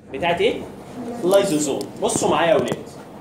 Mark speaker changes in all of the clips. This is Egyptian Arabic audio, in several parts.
Speaker 1: بتاعت ايه؟ اللايزوزوم بصوا معايا يا اولاد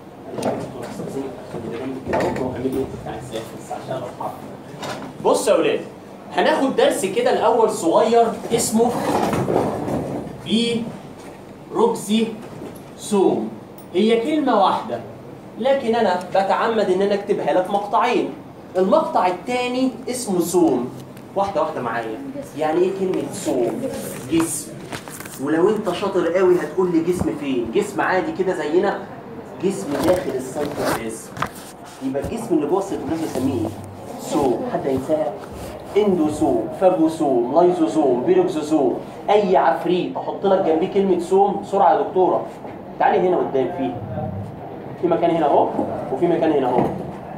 Speaker 1: بصوا يا اولاد هناخد درس كده الاول صغير اسمه بي روكسي سوم هي كلمة واحدة لكن أنا بتعمد إن أنا أكتبها لك مقطعين المقطع الثاني اسمه سوم واحدة واحدة معايا يعني إيه كلمة سوم؟ جسم ولو أنت شاطر قوي هتقول لي جسم فين؟ جسم عادي كده زينا جسم داخل السيتوبلازم يبقى الجسم اللي جوه السيتوبلازم بنسميه إيه؟ سوم حد ينساها؟ اندوسوم فاجوسوم لايزوزوم بيروكسوزوم اي عفريت احط لك جنبيه كلمه سوم بسرعه يا دكتوره تعالي هنا قدام فيه في مكان هنا اهو وفي مكان هنا اهو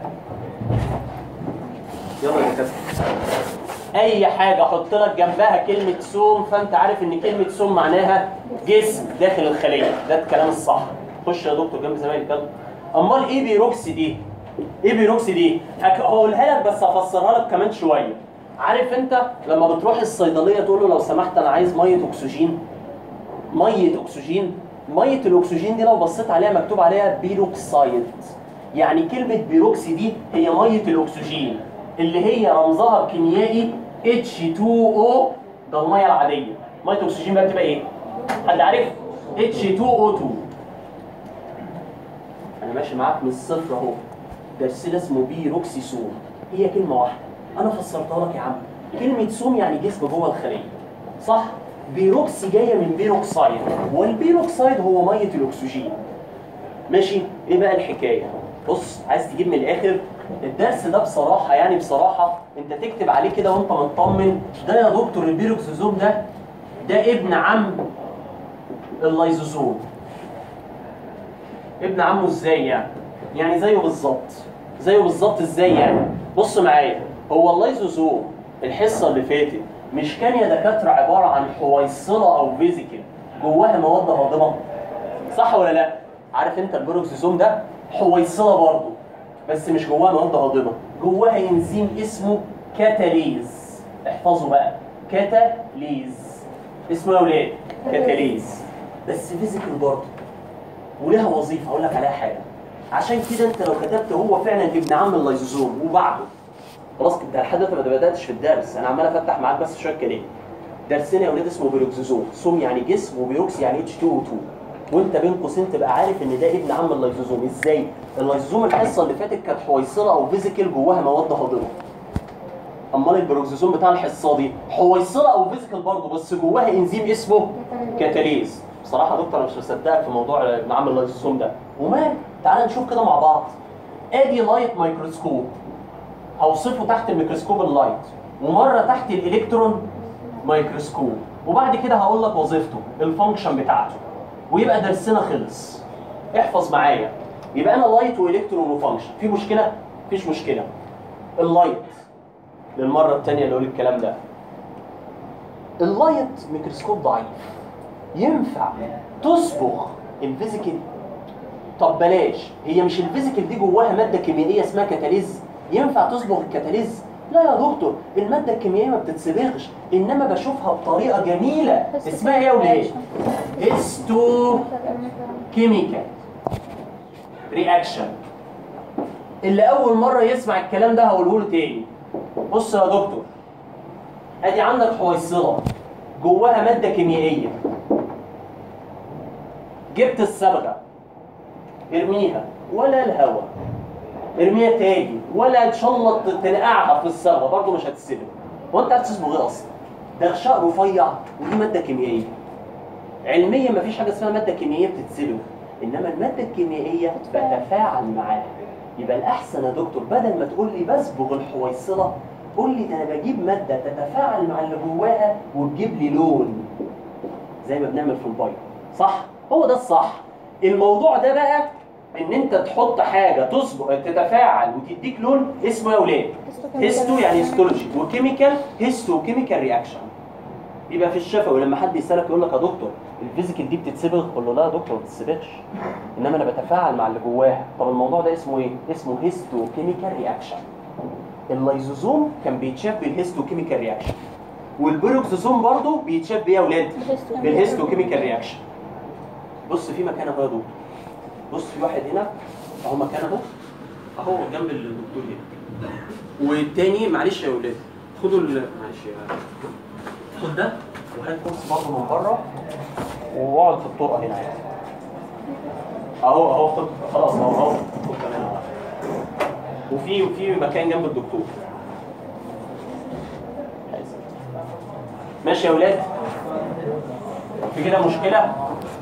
Speaker 1: يلا يا دكاتره اي حاجه احط لك جنبها كلمه سوم فانت عارف ان كلمه سوم معناها جسم داخل الخليه ده الكلام الصح خش يا دكتور جنب زمايلك يلا امال ايه بيروكسي دي ايه بيروكسي دي هك- هقولها لك بس هفسرها لك كمان شويه عارف انت لما بتروح الصيدليه تقول له لو سمحت انا عايز ميه اكسجين ميه اكسجين ميه الاكسجين دي لو بصيت عليها مكتوب عليها بيروكسايد يعني كلمه بيروكسي دي هي ميه الاكسجين اللي هي رمزها الكيميائي H2O ده الميه العاديه ميه الاكسجين بقى بتبقى ايه حد عارف H2O2 انا ماشي معاك من الصفر اهو درسنا اسمه بيروكسيسوم هي كلمه واحده انا فسرتها لك يا عم كلمه سوم يعني جسم جوه الخليه صح بيروكسي جايه من بيروكسايد والبيروكسايد هو ميه الاكسجين ماشي ايه بقى الحكايه بص عايز تجيب من الاخر الدرس ده بصراحه يعني بصراحه انت تكتب عليه كده وانت مطمن ده يا دكتور البيروكسيزوم ده ده ابن عم اللايزوزوم ابن عمه ازاي يعني يعني زيه بالظبط زيه بالظبط ازاي يعني بص معايا هو اللايزوزوم الحصه اللي فاتت مش كان يا دكاتره عباره عن حويصله او فيزيكال جواها مواد هاضمه صح ولا لا عارف انت البروكسيزوم ده حويصله برضه بس مش جواها مواد هاضمه جواها انزيم اسمه كاتاليز احفظوا بقى كاتاليز اسمه يا ولاد كاتاليز بس فيزيكال برضه ولها وظيفه اقول لك عليها حاجه عشان كده انت لو كتبت هو فعلا ابن عم اللايزوزوم وبعده خلاص انت لحد دلوقتي ما بداتش في الدرس انا عمال افتح معاك بس شويه كلام درسنا يا ولاد اسمه بيروكسيزوم سوم يعني جسم وبيروكس يعني اتش 2 او 2 وانت بين قوسين تبقى عارف ان ده ابن عم اللايزوزوم ازاي اللايزوزوم الحصه اللي فاتت كانت حويصله او فيزيكال جواها مواد هاضمه امال البروكسيزوم بتاع الحصه دي حويصله او فيزيكال برضه بس جواها انزيم اسمه كاتاليز بصراحه يا دكتور انا مش مصدقك في موضوع ابن عم اللايزوزوم ده ومال تعال نشوف كده مع بعض ادي لايت مايكروسكوب هوصفه تحت الميكروسكوب اللايت ومره تحت الالكترون مايكروسكوب وبعد كده هقول لك وظيفته الفانكشن بتاعته ويبقى درسنا خلص احفظ معايا يبقى انا لايت والكترون وفانكشن في مشكله مفيش مشكله اللايت للمره الثانيه اللي اقول الكلام ده اللايت ميكروسكوب ضعيف ينفع تصبغ الفيزيكال طب بلاش هي مش الفيزيكال دي جواها ماده كيميائيه اسمها كاتاليز ينفع تصبغ الكاتاليز لا يا دكتور الماده الكيميائيه ما بتتصبغش انما بشوفها بطريقه جميله اسمها ايه يا ولاد هيستو كيميكال رياكشن اللي اول مره يسمع الكلام ده هقوله له تاني بص يا دكتور ادي عندك حويصله جواها ماده كيميائيه جبت الصبغه ارميها ولا الهواء ارميها تاني ولا ان شاء الله تنقعها في الصبغه برضه مش هتسيبها هو انت هتصبغ ايه اصلا؟ ده غشاء رفيع ودي ماده كيميائيه علميا مفيش حاجه اسمها ماده كيميائيه بتتسبغ انما الماده الكيميائيه بتفاعل معاها يبقى الاحسن يا دكتور بدل ما تقول لي بصبغ الحويصله قول لي ده انا بجيب ماده تتفاعل مع اللي جواها وتجيب لي لون زي ما بنعمل في البيض صح هو ده الصح الموضوع ده بقى ان انت تحط حاجه تصبغ تتفاعل وتديك لون اسمه يا ولاد هيستو يعني هيستولوجي وكيميكال هيستو كيميكال رياكشن يبقى في الشفوي لما حد يسالك يقول لك يا دكتور الفيزيكال دي بتتصبغ قول له لا يا دكتور ما بتتصبغش انما انا بتفاعل مع اللي جواها طب الموضوع ده اسمه ايه اسمه هيستو كيميكال رياكشن اللايزوزوم كان بيتشاف بالهيستو كيميكال رياكشن والبيروكسوزوم برضه بيتشاف بيه يا ولاد بالهيستو كيميكال رياكشن بص في مكان اهو يا دكتور بص في واحد هنا اهو مكان اهو اهو جنب الدكتور هنا والتاني معلش يا ولاد خدوا ال- معلش يا خد ده وهات كرسي برضه من بره واقعد في الطرقه هنا عادي اهو اهو خد خلاص اهو اهو خد كمان أهو. وفي وفي مكان جنب الدكتور ماشي يا ولاد في كده مشكله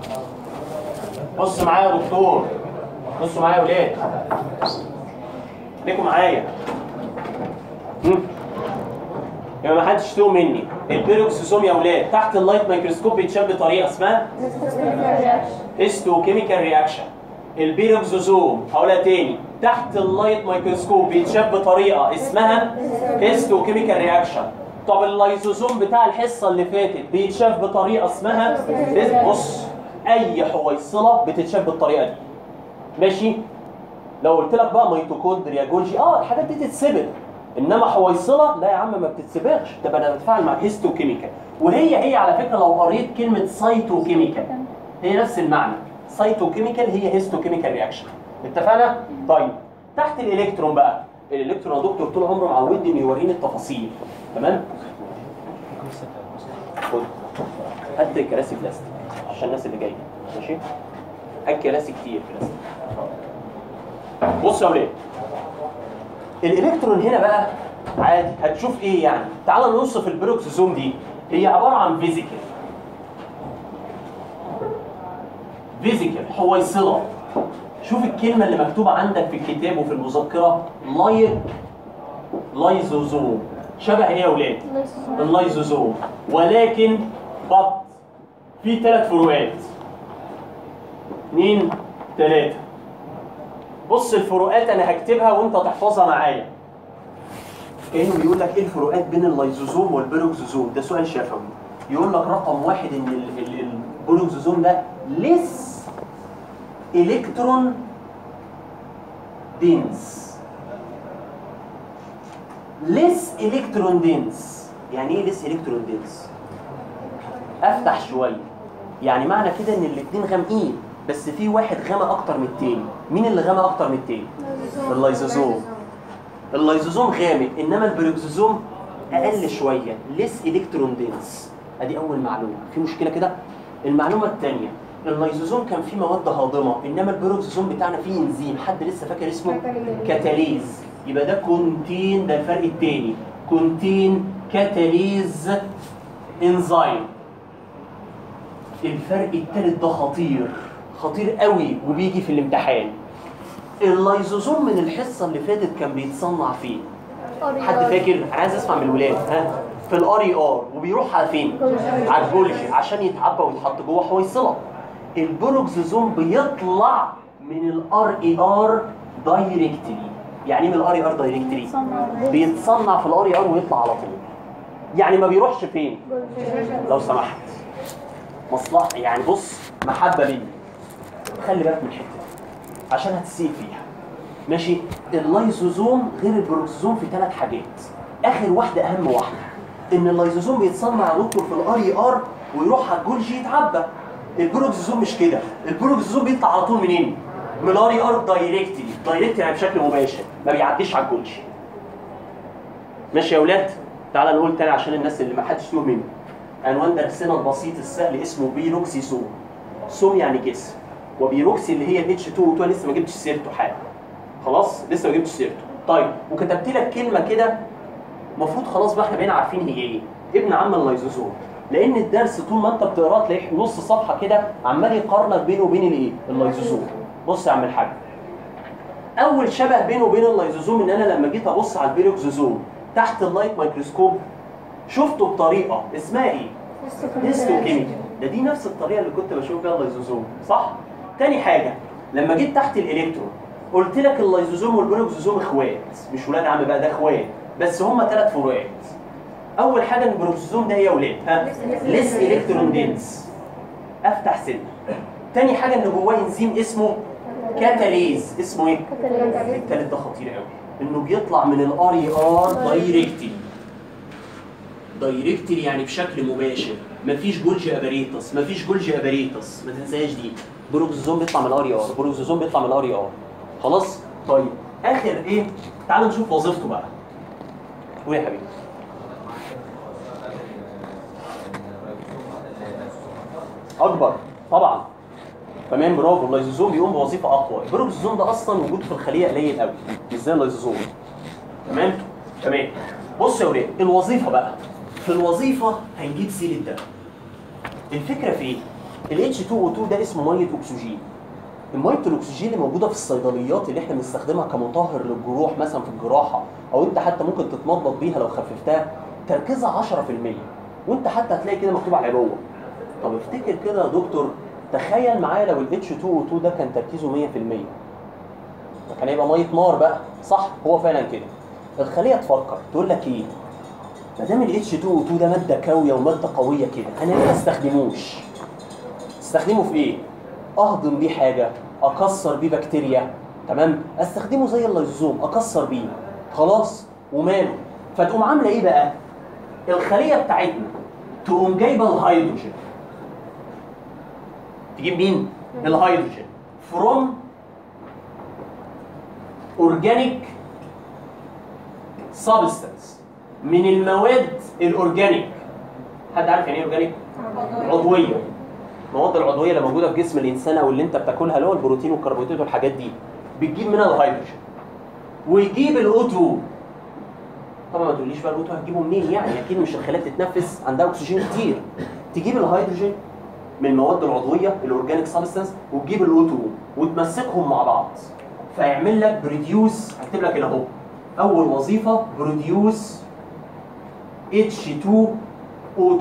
Speaker 1: بص معايا يا دكتور بصوا معايا يا ولاد خليكم معايا هم؟ يبقى ما حدش يتوه مني البيروكسيسوم يا ولاد تحت اللايت مايكروسكوب بيتشاف بطريقه اسمها هيستوكيميكال رياكشن البيروكسوزوم هقولها تاني تحت اللايت مايكروسكوب بيتشاف بطريقه اسمها هيستوكيميكال رياكشن طب اللايزوزوم بتاع الحصه اللي فاتت بيتشاف بطريقه اسمها بص اي حويصله بتتشاف بالطريقه دي ماشي لو قلت لك بقى ميتوكوندريا جولجي اه الحاجات دي تتسبق انما حويصله لا يا عم ما بتتسبقش تبقى انا بتفاعل مع هيستوكيميكال وهي هي على فكره لو قريت كلمه سايتوكيميكال هي نفس المعنى سايتوكيميكال هي هيستوكيميكال رياكشن اتفقنا طيب تحت الالكترون بقى الالكترون يا دكتور طول عمره معودني انه يوريني التفاصيل تمام خد هات كراسي بلاستيك عشان الناس اللي جايه ماشي هات كراسي كتير بلاستيك بص يا ولاد الالكترون هنا بقى عادي هتشوف ايه يعني تعال نوصف البروكسوزوم دي هي عباره عن فيزيكال فيزيكال حويصله شوف الكلمه اللي مكتوبه عندك في الكتاب وفي المذكره لاي لايزوزوم شبه ايه يا ولاد اللايزوزوم ولكن بط في ثلاث فروقات اثنين ثلاثه بص الفروقات انا هكتبها وانت تحفظها معايا كانه بيقول لك ايه الفروقات بين اللايزوزوم والبيروكسوزوم ده سؤال شفوي يقول لك رقم واحد ان ال- ال- البيروكسوزوم ده لس الكترون دينس لس الكترون دينس يعني ايه لس الكترون دينس افتح شويه يعني معنى كده ان الاثنين غامقين بس في واحد غامق اكتر من التاني مين اللي غامق اكتر من التاني اللايزوزوم اللايزوزوم غامق انما البروكسوزوم اقل شويه ليس الكترون دينس ادي اول معلومه في مشكله كده المعلومه الثانيه اللايزوزوم كان فيه مواد هاضمه انما البروكسوزوم بتاعنا فيه انزيم حد لسه فاكر اسمه كاتاليز يبقى ده كونتين ده الفرق الثاني كونتين كاتاليز انزيم الفرق الثالث ده خطير خطير قوي وبيجي في الامتحان اللايزوزوم من الحصه اللي فاتت كان بيتصنع فين حد فاكر انا عايز اسمع من الولاد ها في الار اي ار وبيروح على فين على الجولجي عشان يتعبى ويتحط جوه حويصله البروكسوزوم بيطلع من الار اي ار دايركتلي يعني ايه من الار اي ار دايركتلي بيتصنع في الار اي ار ويطلع على طول يعني ما بيروحش فين لو سمحت مصلحه يعني بص محبه ليا خلي بالك من الحته دي عشان هتسيب فيها ماشي اللايزوزوم غير البروكسوزوم في ثلاث حاجات اخر واحده اهم واحده ان اللايزوزوم بيتصنع يا دكتور في الار اي ار ويروح على الجولجي يتعبى البروكسوزوم مش كده البروكسوزوم بيطلع على طول منين من الار اي ار دايركتلي دايركتلي يعني بشكل مباشر ما بيعديش على الجولجي ماشي يا اولاد تعال نقول تاني عشان الناس اللي ما حدش فيهم مني عنوان درسنا البسيط السهل اسمه بيروكسيسوم سوم يعني جسم وبيروكسي اللي هي اتش 2 و2 لسه ما جبتش سيرته حاجه خلاص لسه ما جبتش سيرته طيب وكتبت لك كلمه كده المفروض خلاص بقى احنا بقينا عارفين هي ايه ابن عم اللايزوزوم لان الدرس طول ما انت بتقراه تلاقي نص صفحه كده عمال يقارنك بينه وبين الايه اللايزوزوم بص يا عم الحاج اول شبه بينه وبين اللايزوزوم ان انا لما جيت ابص على البيروكسوزوم تحت اللايت مايكروسكوب شفته بطريقه اسمها ايه هيستوكيميكال ده دي نفس الطريقه اللي كنت بشوف بيها اللايزوزوم صح تاني حاجه لما جيت تحت الالكترون قلت لك اللايزوزوم والبروكسوزوم اخوات مش ولاد عم بقى ده اخوات بس هم ثلاث فروقات اول حاجه ان البروكسوزوم ده هي ولاد ها ليس الكترون دينس افتح سن تاني حاجه ان جواه انزيم اسمه كاتاليز اسمه ايه التالت ده خطير قوي انه بيطلع من الار اي ار دايركتلي دايركتلي يعني بشكل مباشر مفيش جولجي اباريتس مفيش جولجي اباريتس ما تنساش دي بروكسوزوم بيطلع من الار اي ار بروكسوزوم بيطلع من الار اي ار خلاص طيب اخر ايه تعال نشوف وظيفته بقى قول يا حبيبي اكبر طبعا تمام برافو اللايزوزوم بيقوم بوظيفه اقوى البروكسوزوم ده اصلا وجوده في الخليه قليل قوي مش زي اللايزوزوم تمام تمام بص يا ولاد الوظيفه بقى في الوظيفه هنجيب سيره ده الفكره في ايه ال H2O2 ده اسمه ميه اكسجين الميه الاكسجين اللي موجوده في الصيدليات اللي احنا بنستخدمها كمطهر للجروح مثلا في الجراحه او انت حتى ممكن تتمضمض بيها لو خففتها تركيزها 10% وانت حتى هتلاقي كده مكتوب على جوه طب افتكر كده يا دكتور تخيل معايا لو ال H2O2 ده كان تركيزه 100% كان هيبقى ميه نار بقى صح هو فعلا كده الخليه تفكر تقول لك ايه ما دام ال H2O2 ده ماده كاويه وماده قويه كده انا ليه ما استخدموش استخدمه في ايه اهضم بيه حاجه اكسر بيه بكتيريا تمام استخدمه زي اللايزوم اكسر بيه خلاص وماله فتقوم عامله ايه بقى الخليه بتاعتنا تقوم جايبه الهيدروجين تجيب مين الهيدروجين فروم اورجانيك سبستانس من المواد الاورجانيك حد عارف يعني ايه اورجانيك عضويه المواد العضويه اللي موجوده في جسم الانسان او اللي انت بتاكلها اللي هو البروتين والكربوهيدرات والحاجات دي بتجيب منها الهيدروجين ويجيب الاو 2 طبعا ما تقوليش بقى الاو 2 هتجيبه منين يعني اكيد مش الخلايا بتتنفس عندها اكسجين كتير تجيب الهيدروجين من المواد العضويه الاورجانيك سبستانس وتجيب الاو 2 وتمسكهم مع بعض فيعمل لك بروديوس هكتب لك هنا اهو اول وظيفه بروديوس H2O2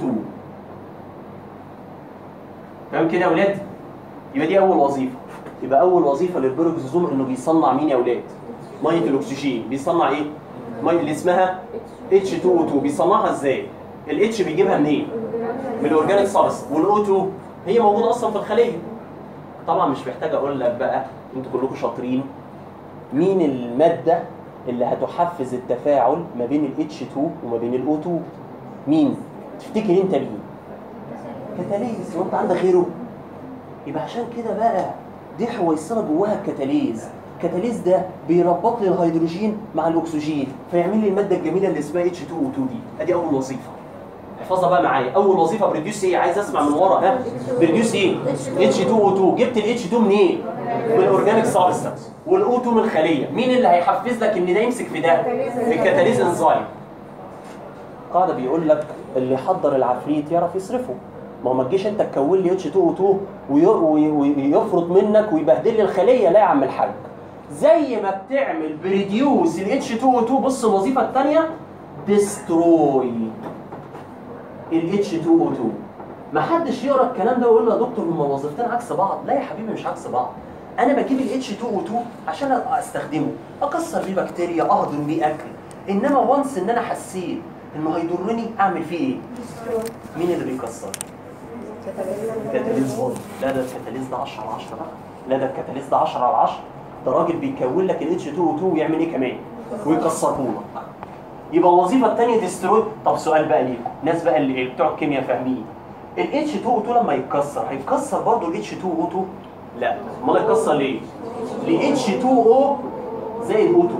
Speaker 1: تمام كده يا اولاد يبقى دي اول وظيفه يبقى اول وظيفه للبروكسوزوم انه بيصنع مين يا اولاد ميه الاكسجين بيصنع ايه ميه اللي اسمها H2O2 بيصنعها ازاي الاتش بيجيبها منين من الاورجانيك سبستانس والاو 2 هي موجوده اصلا في الخليه طبعا مش محتاج اقول لك بقى انتوا كلكم شاطرين مين الماده اللي هتحفز التفاعل ما بين ال H2 وما بين ال O2 مين تفتكر انت مين كتاليز وانت عندك غيره يبقى عشان كده بقى دي حويصله جواها الكتاليز الكتاليز ده بيربط لي الهيدروجين مع الاكسجين فيعمل لي الماده الجميله اللي اسمها H2O2 دي ادي اول وظيفه احفظها بقى معايا اول وظيفه بريديوس ايه عايز اسمع من ورا ها بريديوس ايه H2O2 جبت ال H2 منين من الاورجانيك سبستانس والاو 2 من الخليه مين اللي هيحفز لك ان ده يمسك في ده الكتاليز انزايم قاعده بيقول لك اللي يحضر العفريت يعرف يصرفه ما هو ما تجيش انت تكون لي اتش 2 او 2 وي- وي- ويفرط منك ويبهدل لي الخليه لا يا عم الحاج زي ما بتعمل بريديوس ال اتش 2 او 2 بص الوظيفه الثانيه ديستروي ال اتش 2 او 2 ما حدش يقرا الكلام ده ويقول له يا دكتور هما وظيفتين عكس بعض لا يا حبيبي مش عكس بعض انا بجيب ال اتش 2 او 2 عشان استخدمه اكسر بيه بكتيريا اهضم بيه اكل انما وانس ان انا حسيت انه هيضرني اعمل فيه ايه مين اللي بيكسر الكتاليز برضه لا ده الكتاليز ده 10 على 10 بقى لا ده الكتاليز ده 10 على 10 ده راجل بيكون لك ال اتش 2 او 2 ويعمل ايه كمان ويكسره لك يبقى الوظيفه الثانيه ديستروي طب سؤال بقى ليه ناس بقى اللي اللي بتوع الكيمياء فاهمين ال اتش 2 او 2 لما يتكسر هيتكسر برضه ال اتش 2 او 2 لا امال يتكسر ليه ل اتش 2 او زي الاو 2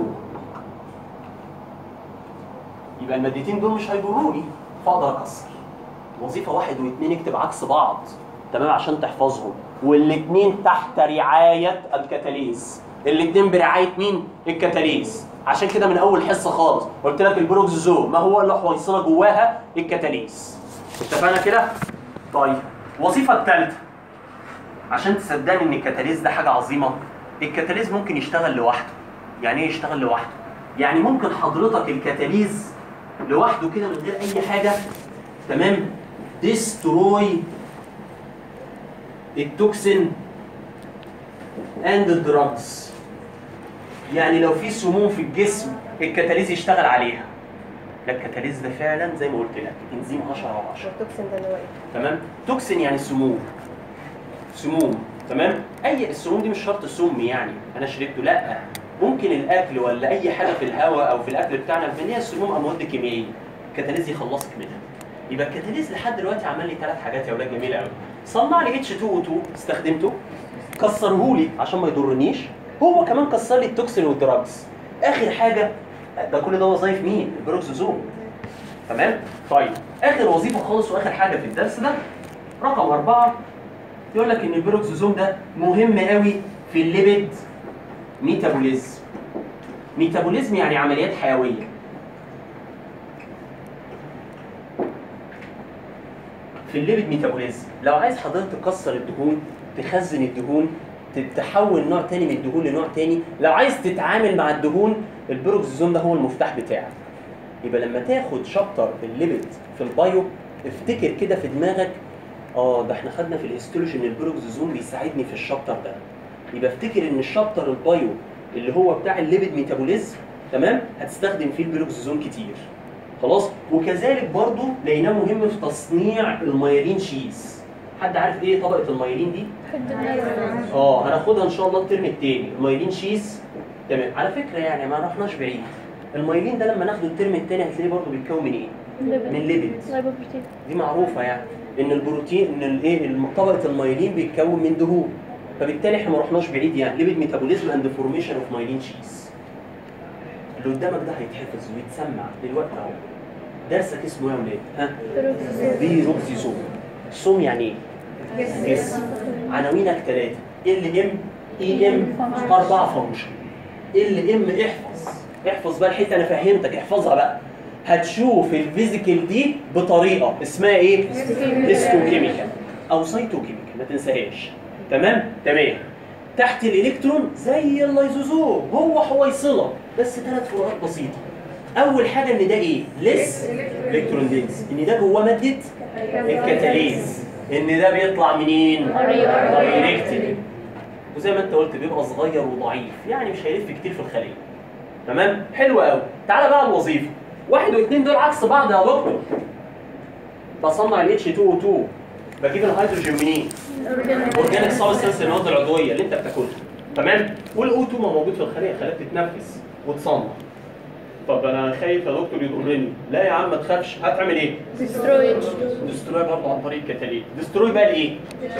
Speaker 1: يبقى المادتين دول مش هيضروني فاقدر اكسر وظيفه واحد واثنين اكتب عكس بعض تمام عشان تحفظهم والاثنين تحت رعايه الكتاليز الاثنين برعايه مين الكتاليز عشان كده من اول حصه خالص قلت لك البروكسوزوم ما هو اللي حويصله جواها الكتاليز اتفقنا كده طيب الوظيفه الثالثه عشان تصدقني ان الكتاليز ده حاجه عظيمه الكتاليز ممكن يشتغل لوحده يعني ايه يشتغل لوحده يعني ممكن حضرتك الكتاليز لوحده كده من غير اي حاجه تمام ديستروي التوكسين اند الدراجز يعني لو في سموم في الجسم الكتاليز يشتغل عليها ده الكتاليز ده فعلا زي ما قلت لك انزيم 10 على 10
Speaker 2: والتوكسين ده اللي هو ايه؟
Speaker 1: تمام توكسين يعني سموم سموم تمام اي السموم دي مش شرط سم يعني انا شربته لا ممكن الاكل ولا اي حاجه في الهواء او في الاكل بتاعنا اللي هي السموم امواد كيميائيه الكتاليز يخلصك منها يبقى الكتاليز لحد دلوقتي عمل لي ثلاث حاجات يا اولاد جميله قوي صنع لي اتش 2 او 2 استخدمته كسره لي عشان ما يضرنيش هو كمان كسر لي التوكسين والدراجز اخر حاجه ده كل ده وظايف مين البروكسوزوم تمام طيب اخر وظيفه خالص واخر حاجه في الدرس ده رقم أربعة يقول لك ان البروكسوزوم ده مهم قوي في الليبيد ميتابوليزم ميتابوليزم يعني عمليات حيويه في الليبيد ميتابوليزم لو عايز حضرتك تكسر الدهون تخزن الدهون تحول نوع تاني من الدهون لنوع تاني لو عايز تتعامل مع الدهون البروكسوزوم ده هو المفتاح بتاعك يبقى لما تاخد شابتر الليبيد في البايو افتكر كده في دماغك اه ده احنا خدنا في الهيستولوجي ان البروكسوزوم بيساعدني في الشابتر ده يبقى افتكر ان الشابتر البايو اللي هو بتاع الليبيد ميتابوليزم تمام هتستخدم فيه البروكسوزوم كتير خلاص وكذلك برضو لقيناه مهم في تصنيع الميالين شيز حد عارف ايه طبقه الميالين دي اه هناخدها ان شاء الله الترم الثاني الميالين شيز تمام على فكره يعني ما رحناش بعيد الميالين ده لما ناخده الترم الثاني هتلاقيه برضه بيتكون من ايه من ليبيد
Speaker 2: لايبوبروتين
Speaker 1: دي معروفه يعني ان البروتين ان الايه طبقه الميالين بيتكون من دهون فبالتالي احنا ما رحناش بعيد يعني ليبيد ميتابوليزم اند فورميشن اوف مايلين شيز اللي قدامك ده هيتحفظ ويتسمع دلوقتي اهو درسك اسمه ايه يا ولاد؟ ها؟ بيروكسيزوم سوم يعني ايه؟ جسم عناوينك ثلاثه ال ام اي ام اربعه فانكشن ال ام احفظ احفظ بقى الحته انا فهمتك احفظها بقى هتشوف الفيزيكال دي بطريقه اسمها ايه؟ هيستوكيميكال او سايتوكيميكال ما تنساهاش تمام؟ تمام تحت الالكترون زي اللايزوزوم هو حويصله بس ثلاث فروقات بسيطه اول حاجه ان ده ايه؟ لس الكترون دينس ان ده جواه ماده الكتاليز ان ده بيطلع منين؟ دايركتلي وزي ما انت قلت بيبقى صغير وضعيف يعني مش هيلف كتير في الخليه تمام؟ حلو قوي تعالى بقى الوظيفه واحد واثنين دول عكس بعض يا دكتور بصنع ال H2O2 بجيب الهيدروجين منين؟ اورجانيك سبستنس المواد العضويه اللي انت بتاكلها تمام؟ والاو 2 ما موجود في الخليه الخليه بتتنفس وتصنع طب انا خايف يا دكتور يضرني لا يا عم ما تخافش هتعمل ايه؟
Speaker 2: ديسترويد
Speaker 1: ديستروي برضه عن طريق الكتاليت ديستروي بقى لايه؟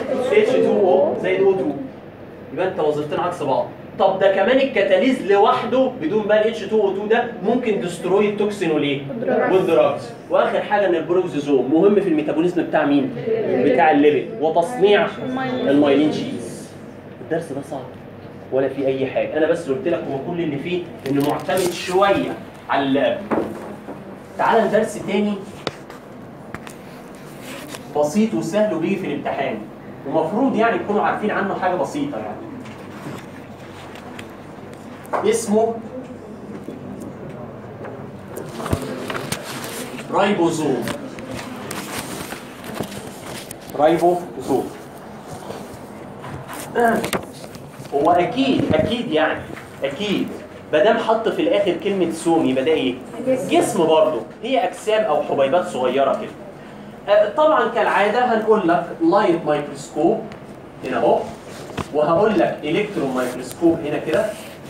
Speaker 1: H2O زي ال O2 يبقى انت وظيفتين عكس بعض طب ده كمان الكتاليز لوحده بدون بقى ال H2O2 ده ممكن ديستروي التوكسين والايه؟
Speaker 2: والدراجز.
Speaker 1: والدراجز واخر حاجه ان البروكسيزوم مهم في الميتابوليزم بتاع مين؟ بتاع الليبيد وتصنيع المايلين شيز الدرس ده صعب ولا في اي حاجه انا بس قلت لك هو كل اللي فيه انه معتمد شويه على اللي قبله تعال لدرس تاني بسيط وسهل وبيجي في الامتحان ومفروض يعني تكونوا عارفين عنه حاجه بسيطه يعني اسمه رايبوزوم رايبوزوم هو اكيد اكيد يعني اكيد ما دام حط في الاخر كلمه سوم يبقى ده ايه؟ جسم برضه هي اجسام او حبيبات صغيره كده آه، طبعا كالعاده هنقول لك لايت مايكروسكوب هنا اهو وهقول لك الكترون مايكروسكوب هنا كده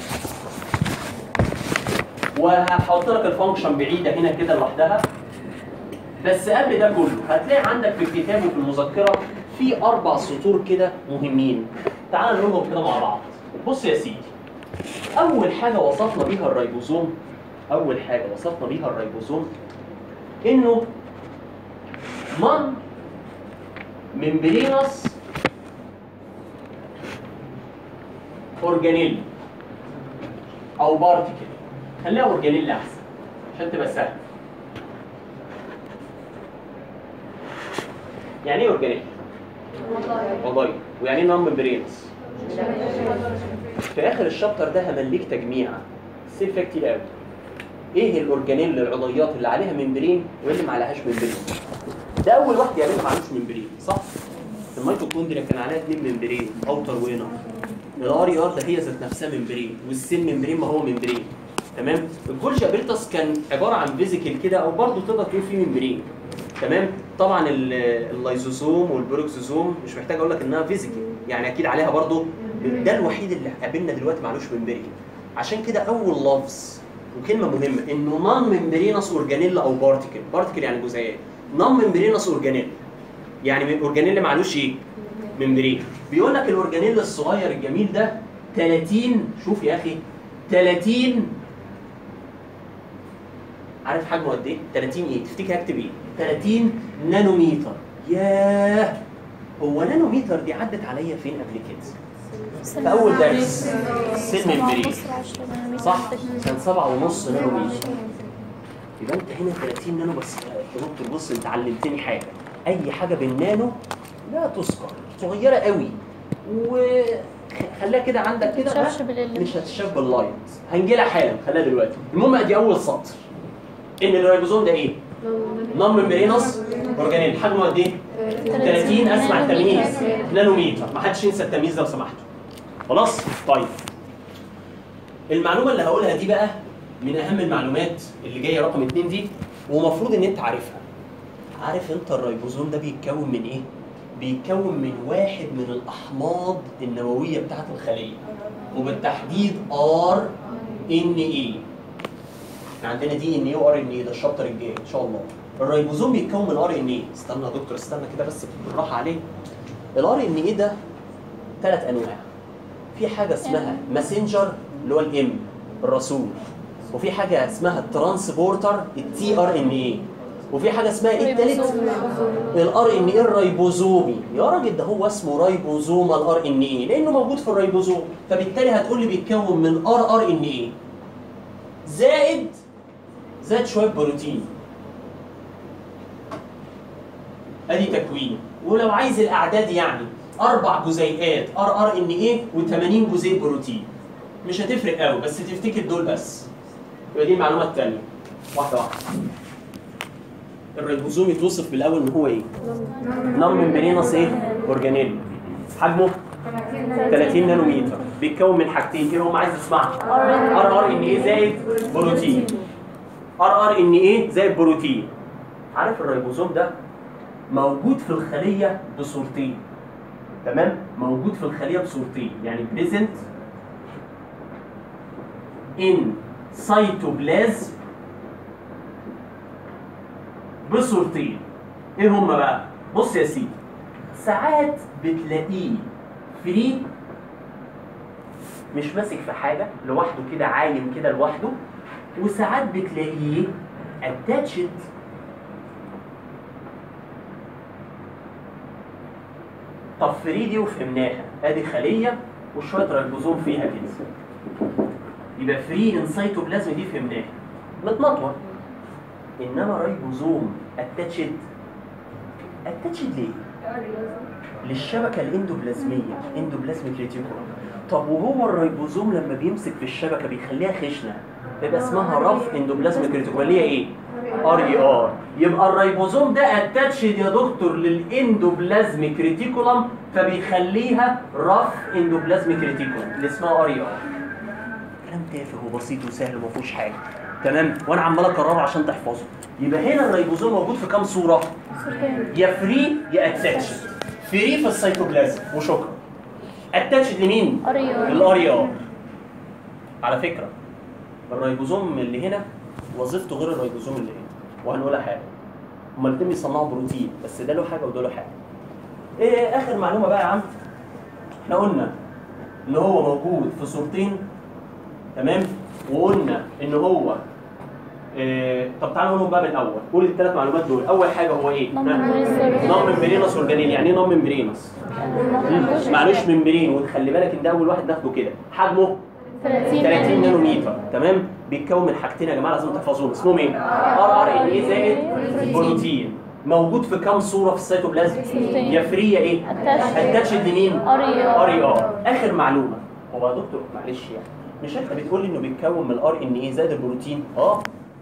Speaker 1: وهحط لك الفانكشن بعيده هنا كده لوحدها بس قبل ده كله هتلاقي عندك في الكتاب وفي المذكره في اربع سطور كده مهمين تعال نقولهم كده مع بعض بص يا سيدي اول حاجه وصفنا بيها الريبوزوم اول حاجه وصفنا بيها الريبوزوم انه نون ممبرينس اورجانيل او بارتيكل خليها اورجانيل احسن عشان تبقى سهل يعني ايه اورجانيل؟ والله ويعني ايه نون ممبرينس؟ في اخر الشابتر ده همليك تجميعه سيل فيها كتير قوي ايه الاورجانيل العضيات اللي عليها ممبرين وايه اللي ما عليهاش ممبرين ده اول واحد يعمل ما عندوش ممبرين صح الميتوكوندريا كان عليها اثنين ممبرين اوتر وينر الار اي ار ده هي ذات نفسها ممبرين والسيل ممبرين ما هو ممبرين تمام الجولجي ابيلتاس كان عباره عن فيزيكال كده او برضه تقدر تقول فيه ممبرين تمام طبعا ال- اللايزوزوم والبروكسوزوم مش محتاج اقول لك انها فيزيكال يعني اكيد عليها برضه ده الوحيد اللي قابلنا دلوقتي معلوش ممبرين عشان كده اول لفظ وكلمه مهمه انه نون ممبرينس اورجانيلا او بارتيكل بارتيكل يعني جزيئات نون ممبرينس اورجانيل يعني اورجانيل معلوش ايه ممبرين بيقول لك الاورجانيل الصغير الجميل ده 30 شوف يا اخي 30 عارف حجمه قد ايه 30 ايه تفتكر هكتب ايه 30 نانوميتر ياه هو نانوميتر دي عدت عليا فين قبل كده في اول درس سن ممبرين صح كان سبعة ونص نانو متر يبقى انت هنا 30 نانو بس يا دكتور بص انت علمتني حاجه اي حاجه بالنانو لا تذكر صغيره قوي وخليها كده عندك كده
Speaker 2: متشافش
Speaker 1: ها؟
Speaker 2: بالال-
Speaker 1: مش هتشاف باللايت هنجي لها حالا خليها دلوقتي المهم ادي اول سطر ان الريبوزوم ده ايه؟ نون ممبرينس اورجانيل حجمه قد ايه؟ 30 اسمع التمييز نانوميتر ما حدش ينسى التمييز لو سمحتوا خلاص طيب المعلومه اللي هقولها دي بقى من اهم المعلومات اللي جايه رقم اتنين دي ومفروض ان انت عارفها عارف انت الريبوزوم ده بيتكون من ايه بيتكون من واحد من الاحماض النوويه بتاعت الخليه وبالتحديد ار ان اي عندنا دي ان اي وار ان اي ده الشابتر الجاي ان شاء الله الريبوزوم بيتكون من ار ان اي استنى يا دكتور استنى كده بس بالراحه عليه الار ان اي ده ثلاث انواع في حاجه اسمها ماسنجر اللي هو الام الرسول وفي حاجه اسمها الترانسبورتر التي ار ان اي وفي حاجه اسمها ايه التالت الار ان اي الريبوزومي يا راجل ده هو اسمه ريبوزوم الار ان اي لانه موجود في الريبوزوم فبالتالي هتقول لي بيتكون من ار ار ان اي زائد زائد شويه بروتين ادي تكوين ولو عايز الاعداد يعني اربع جزيئات ار ار ان ايه و80 جزيء بروتين مش هتفرق قوي بس تفتكر دول بس يبقى دي المعلومه الثانيه واحده واحده الريبوزوم يتوصف بالاول ان هو ايه؟ نون ممبرينس ايه؟ اورجانيل حجمه 30 نانومتر بيتكون من حاجتين ايه هم عايز تسمعها؟ ار ار ان ايه زائد بروتين ار ار ان ايه زائد بروتين عارف الريبوزوم ده موجود في الخليه بصورتين تمام موجود في الخليه بصورتين يعني بريزنت ان سيتوبلازم بصورتين ايه هما بقى بص يا سيدي ساعات بتلاقيه فري مش ماسك في حاجه لوحده كده عايم كده لوحده وساعات بتلاقيه اتاتشد طب فري دي وفهمناها ادي خليه وشويه ريبوزوم فيها كده يبقى فري ان سيتوبلازم دي فهمناها متنطور انما ريبوزوم اتاتشد اتاتشد ليه؟ للشبكه الاندوبلازميه اندوبلازميك ريتيكولوم طب وهو الريبوزوم لما بيمسك في الشبكه بيخليها خشنه يبقى اسمها رف اندوبلازميك ريتيكولوم اللي هي ايه؟ ار اي ار يبقى الريبوزوم ده اتاتشد يا دكتور للاندوبلازميك ريتيكولوم فبيخليها رف اندوبلازميك ريتيكولوم اللي اسمها ار اي ار كلام تافه وبسيط وسهل وما فيهوش حاجه تمام وانا عمال اكرره عشان تحفظه يبقى هنا الريبوزوم موجود في كام صوره يا فري يا اتاتشد فري في السيتوبلازم وشكرا اتاتشد لمين
Speaker 2: ار
Speaker 1: الار ار على فكره الريبوزوم اللي هنا وظيفته غير الريبوزوم اللي هنا وهنقولها حاجه هما الاثنين بيصنعوا بروتين بس ده له حاجه وده له حاجه ايه اخر معلومه بقى يا عم احنا قلنا ان هو موجود في صورتين تمام وقلنا ان هو إيه طب تعالوا نقولهم بقى من الاول قول الثلاث معلومات دول اول حاجه هو ايه
Speaker 2: نون ممبرينس
Speaker 1: نون ممبرينس اورجانيل يعني ايه نون ممبرينس معلوش ممبرين وخلي بالك ان ده اول واحد ناخده كده حجمه
Speaker 2: 30
Speaker 1: 30 نانومتر تمام بيتكون من حاجتين يا جماعه لازم تحفظوهم اسمهم ايه ار ار ان ايه زائد بروتين موجود في كام صوره في السيتوبلازم
Speaker 2: صورتين.
Speaker 1: يا فري يا ايه
Speaker 2: Attached.
Speaker 1: اتاتشد لمين
Speaker 2: ار اي
Speaker 1: ار اي
Speaker 2: ار
Speaker 1: ار اخر معلومه هو يا دكتور معلش يعني مش انت بتقول لي انه بيتكون من الار ان ايه زائد البروتين اه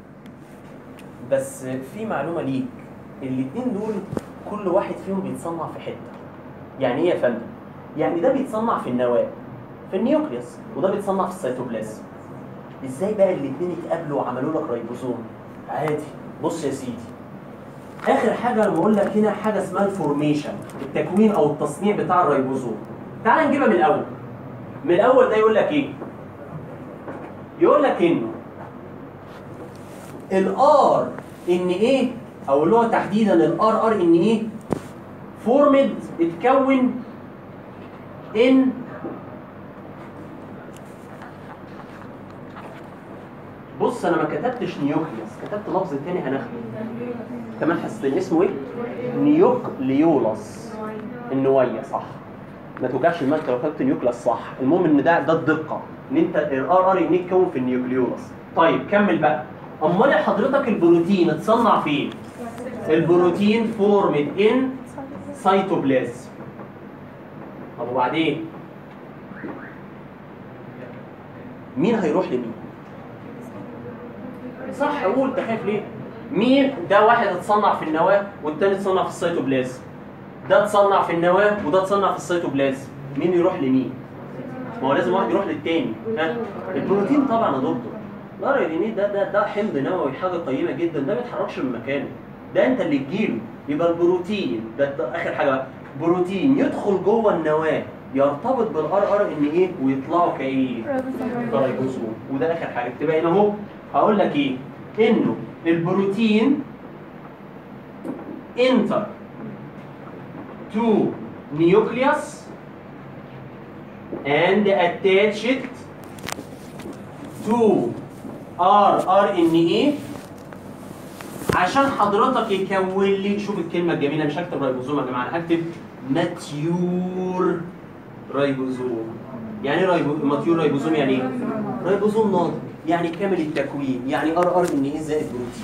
Speaker 1: بس في معلومه ليك الاثنين دول كل واحد فيهم بيتصنع في حته يعني ايه يا فندم يعني ده بيتصنع في النواه في النيوكليوس وده بيتصنع في السيتوبلازم ازاي بقى الاثنين اتقابلوا وعملوا لك ريبوزوم عادي بص يا سيدي اخر حاجه لما اقول لك هنا حاجه اسمها الفورميشن التكوين او التصنيع بتاع الريبوزوم تعال نجيبها من الاول من الاول ده يقول لك ايه يقول لك انه الار ان ايه او اللي هو تحديدا الار ار ان ايه فورمد اتكون ان بص انا ما كتبتش نيوكليوس كتبت لفظ تاني هناخده كمان حسيت اسمه ايه نيوكليولاس النويه صح ما توجعش دماغك لو كتبت نيوكليوس صح المهم ان ده ده الدقه ان انت الار ار ان يتكون في النيوكليولاس طيب كمل بقى امال يا حضرتك البروتين اتصنع فين البروتين فورمد ان سيتوبلازم طب وبعدين مين هيروح لمين صح قول انت خايف ليه مين ده واحد اتصنع في النواه والتاني اتصنع في السيتوبلازم ده اتصنع في النواه وده اتصنع في السيتوبلازم مين يروح لمين ما هو لازم واحد يروح للتاني ها البروتين طبعا يا دكتور لا يا ده ده ده حمض نووي حاجه قيمه جدا ده ما يتحركش من مكانه ده انت اللي تجيله يبقى البروتين ده, ده اخر حاجه بقى بروتين يدخل جوه النواه يرتبط بالار ار ان ايه ويطلعوا كايه؟ كرايبوسوم وده اخر حاجه تبقى هنا اهو هقول لك ايه؟ انه البروتين enter to nucleus and attached to rRNA عشان حضرتك يكون لي شوف الكلمه الجميله مش هكتب رايبوزوم يا جماعه انا هكتب ماتيور رايبوزوم يعني ايه رايبو... ماتيور رايبوزوم يعني ايه؟ رايبوزوم ناضج يعني كامل التكوين يعني ار ار ان ايه زائد بروتين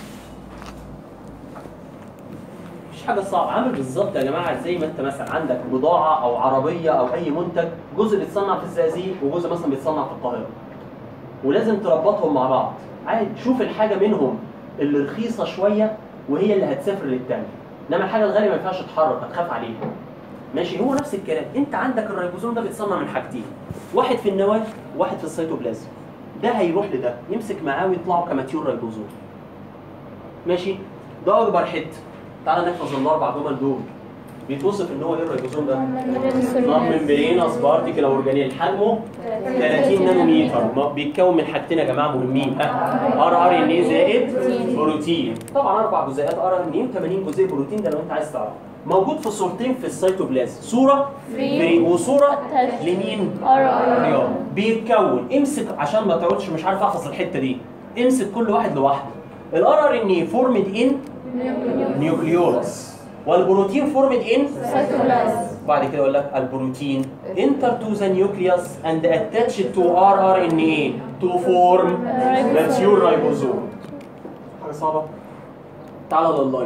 Speaker 1: مفيش حاجه صعبه عامل بالظبط يا جماعه زي ما انت مثلا عندك بضاعه او عربيه او اي منتج جزء بيتصنع في الزقازيق وجزء مثلا بيتصنع في القاهره ولازم تربطهم مع بعض عادي شوف الحاجه منهم اللي رخيصه شويه وهي اللي هتسافر للتانية انما الحاجه الغاليه ما ينفعش تتحرك هتخاف عليها ماشي هو نفس الكلام انت عندك الريبوزوم ده بيتصنع من حاجتين واحد في النواه وواحد في السيتوبلازم ده هيروح لده يمسك معاه ويطلعوا كماتيور ريبوزوم ماشي ده اكبر حته تعال نحفظ الاربع جمل دول بيتوصف ان هو ايه الريبوزوم ده؟ نون ممبرينس بارتيكل اورجانيل حجمه 30 نانومتر ما- بيتكون من حاجتين يا جماعه مهمين ها ار ار ان اي زائد بروتين طبعا اربع جزيئات ار ار ان اي و80 جزيء بروتين ده لو انت عايز تعرف موجود في صورتين في السيتوبلازم صوره فري وصوره لمين؟ رياض بيتكون امسك عشان ما تقعدش مش عارف احفظ الحته دي امسك كل واحد لوحده الار ار ان اي فورمد ان نيوكليولس والبروتين فورمد ان بعد كده يقول لك البروتين enter to the nucleus and attached to rRNA to form mature ribosome حاجه صعبه تعالى لللايت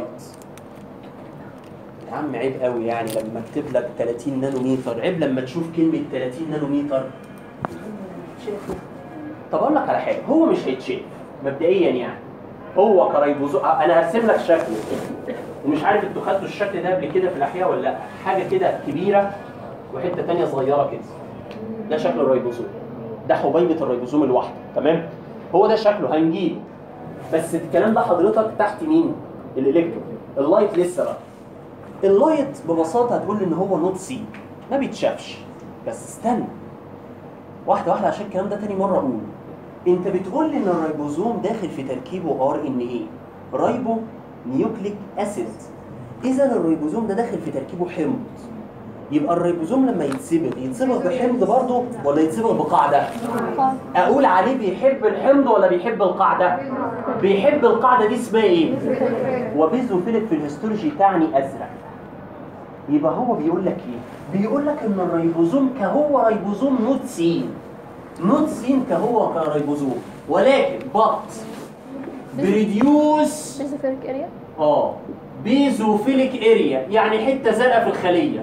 Speaker 1: يا عم عيب قوي يعني لما اكتب لك 30 نانومتر عيب لما تشوف كلمه 30 نانومتر شايفه طب اقول لك على حاجه هو مش هيتشاف مبدئيا يعني هو كريبوزوم انا هرسم لك شكله ومش عارف انتوا خدتوا الشكل ده قبل كده في الاحياء ولا لا حاجه كده كبيره وحته تانية صغيره كده ده شكل الريبوزوم ده حبيبه الريبوزوم الواحده تمام هو ده شكله هنجيب بس الكلام ده حضرتك تحت مين الالكترون اللايت لسه بقى اللايت ببساطه هتقول ان هو نوت سي ما بيتشافش بس استنى واحده واحده عشان الكلام ده تاني مره اقول انت بتقول لي ان الريبوزوم داخل في تركيبه ار ان ايه رايبو نيوكليك اسيد اذا الريبوزوم ده داخل في تركيبه حمض يبقى الريبوزوم لما يتصبغ يتصبغ بحمض برضه ولا يتصبغ بقاعده اقول عليه بيحب الحمض ولا بيحب القاعده بيحب القاعده دي اسمها ايه وبيزوفيليك في الهيستولوجي تعني ازرق يبقى هو بيقول لك ايه بيقول لك ان الريبوزوم كهو ريبوزوم نوت سين نوت سين كهو كريبوزوم ولكن بط بريديوس
Speaker 2: بيزوفيريك اريا
Speaker 1: اه بيزوفيليك اريا يعني حته زرقاء في الخليه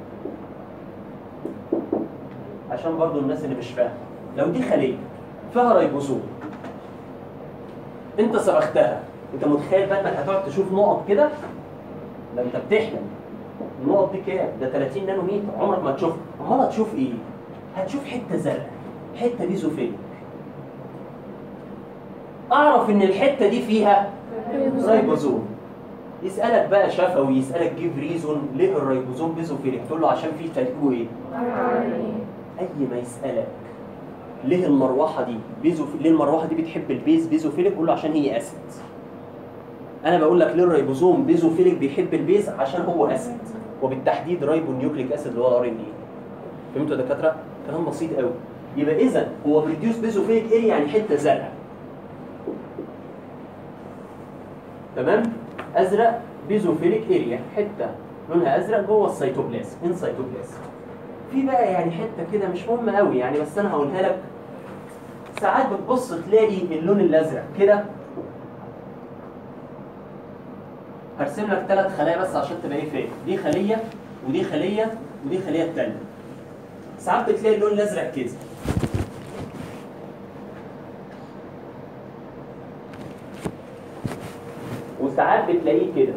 Speaker 1: عشان برضو الناس اللي مش فاهمه لو دي خليه فيها ريبوزوم انت صبغتها انت متخيل بقى انك هتقعد تشوف نقط كده ده انت بتحلم النقط دي كام ده 30 نانو متر عمرك ما تشوف امال هتشوف ايه هتشوف حته زرقاء حته بيزوفيليك اعرف ان الحته دي فيها ريبوزوم يسالك بقى شفوي يسالك جيف ريزون ليه الريبوزوم بيزوفيليك تقول له عشان فيه تركيبه ايه اي ما يسالك ليه المروحه دي بيزو ليه المروحه دي بتحب البيز بيزوفيليك قول له عشان هي اسيد انا بقول لك ليه الريبوزوم بيزوفيليك بيحب البيز عشان هو اسيد وبالتحديد رايبو نيوكليك اسيد اللي هو الار ان اي فهمتوا يا دكاتره كلام بسيط قوي يبقى اذا هو بريديوس بيزوفيليك اريا يعني حته زرقاء تمام ازرق بيزوفيليك اريا حته لونها ازرق جوه السيتوبلازم ان سيتوبلازم في بقى يعني حته كده مش مهمه قوي يعني بس انا هقولها لك ساعات بتبص تلاقي اللون الازرق كده هرسم لك ثلاث خلايا بس عشان تبقى ايه فاهم دي خليه ودي خليه ودي خليه الثانيه ساعات بتلاقي اللون الازرق كده وساعات بتلاقيه كده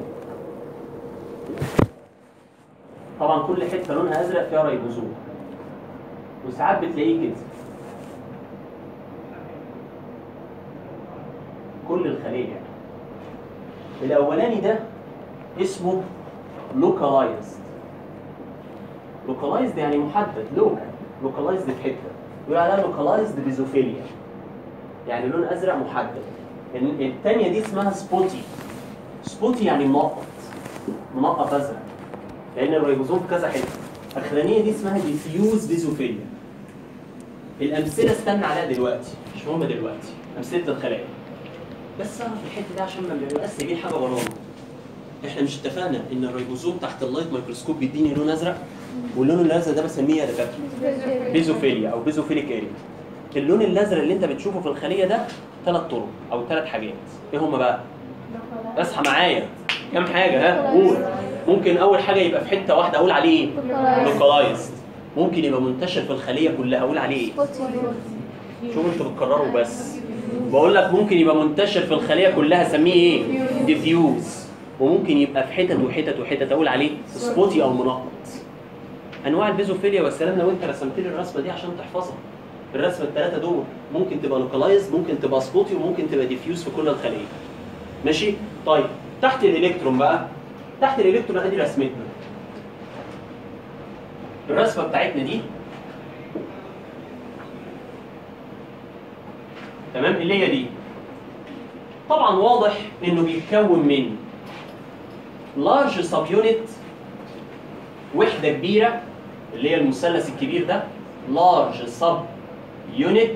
Speaker 1: طبعا كل حته لونها ازرق فيها ريبوزوم وساعات بتلاقيه كده كل الخليه يعني. الاولاني ده اسمه لوكالايزد لوكالايزد يعني محدد لوكال لوكالايزد في حته يقول عليها لوكالايزد بيزوفيليا يعني لون ازرق محدد ال- الثانيه دي اسمها سبوتي سبوتي يعني منقط منقط ازرق لان الريبوزوم في كذا حته الاخرانيه دي اسمها ديفيوز بيزوفيليا الامثله استنى عليها دلوقتي مش مهم دلوقتي امثله الخلايا بس اعرف الحته دي عشان ما نبقاش سايبين حاجه ورانا احنا مش اتفقنا ان الريبوزوم تحت اللايت ميكروسكوب بيديني لون ازرق واللون الازرق ده بسميه يا دكاتره بيزوفيليا او بيزوفيليك اريا اللون الازرق اللي انت بتشوفه في الخليه ده ثلاث طرق او ثلاث حاجات ايه هم بقى اصحى معايا كام حاجه ها قول ممكن اول حاجه يبقى في حته واحده اقول عليه ايه لوكالايزد ممكن يبقى منتشر في الخليه كلها اقول عليه ايه شوفوا انتوا بتكرروا بس بقول لك ممكن يبقى منتشر في الخليه كلها اسميه ايه ديفيوز وممكن يبقى في حتت وحتت وحتت اقول عليه سبوتي او منقط انواع البيزوفيليا والسلام لو انت رسمت لي الرسمه دي عشان تحفظها الرسمه الثلاثه دول ممكن تبقى لوكالايز ممكن تبقى سبوتي وممكن تبقى ديفيوز في كل الخليه ماشي طيب تحت الالكترون بقى تحت الالكترون ادي رسمتنا الرسمه بتاعتنا دي تمام اللي هي دي طبعا واضح انه بيتكون من لارج سب يونت وحده كبيره اللي هي المثلث الكبير ده لارج سب يونت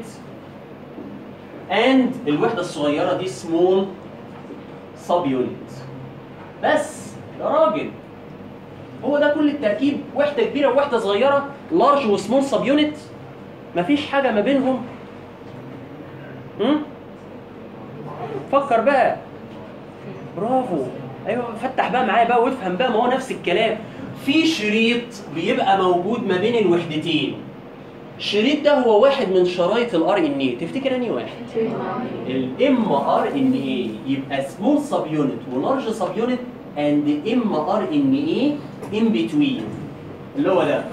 Speaker 1: اند الوحده الصغيره دي سمول سب يونت بس يا راجل هو ده كل التركيب وحده كبيره ووحده صغيره لارج وسمول سب يونت مفيش حاجه ما بينهم هم؟ فكر بقى برافو ايوه فتح بقى معايا بقى وافهم بقى ما هو نفس الكلام في شريط بيبقى موجود ما بين الوحدتين الشريط ده هو واحد من شرايط الار ان اي تفتكر انهي واحد الام ار ان اي يبقى سمول سب يونت ولارج سب يونت اند ام ار ان اي ان بتوين اللي هو ده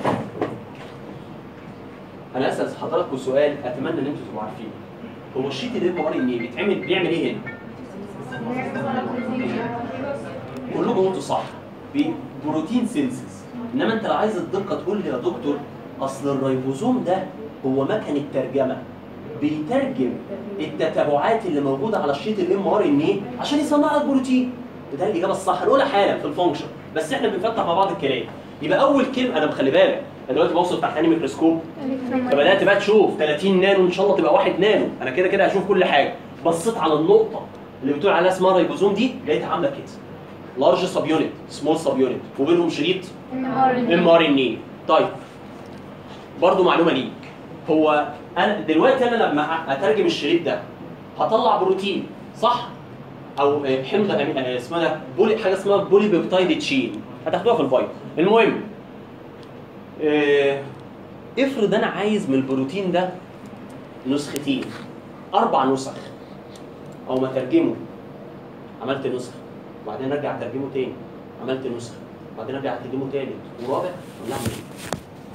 Speaker 1: انا اسال حضراتكم سؤال اتمنى ان انتوا تبقوا عارفينه هو الشيت الام ار ان اي بيتعمل بيعمل ايه هنا؟ كلكم قلتوا صح بروتين سينسز انما انت لو عايز الدقه تقول لي يا دكتور اصل الريبوزوم ده هو مكن الترجمه بيترجم التتابعات اللي موجوده على الشيت الام ار ان ايه عشان يصنع لك بروتين وده الاجابه الصح الاولى حالا في الفانكشن بس احنا بنفتح مع بعض الكلام يبقى اول كلمه انا مخلي بالك انا دلوقتي بوصل تحت عيني ميكروسكوب فبدات بقى تشوف 30 نانو ان شاء الله تبقى 1 نانو انا كده كده هشوف كل حاجه بصيت على النقطه اللي بتقول عليها اسمها ريبوزوم دي لقيتها عامله كده لارج سب يونت سمول سب يونت وبينهم شريط ام ار ان اي طيب برضو معلومه ليك هو انا دلوقتي انا لما اترجم الشريط ده هطلع بروتين صح او آه، حمض أمي- آه، اسمها ده بولي حاجه اسمها بولي بيبتايد تشين هتاخدوها في الفايت المهم آه، افرض انا عايز من البروتين ده نسختين اربع نسخ او ما ترجمه عملت نسخه وبعدين ارجع اترجمه تاني عملت نسخه وبعدين ارجع اترجمه تالت ورابع ولا اعمل ايه؟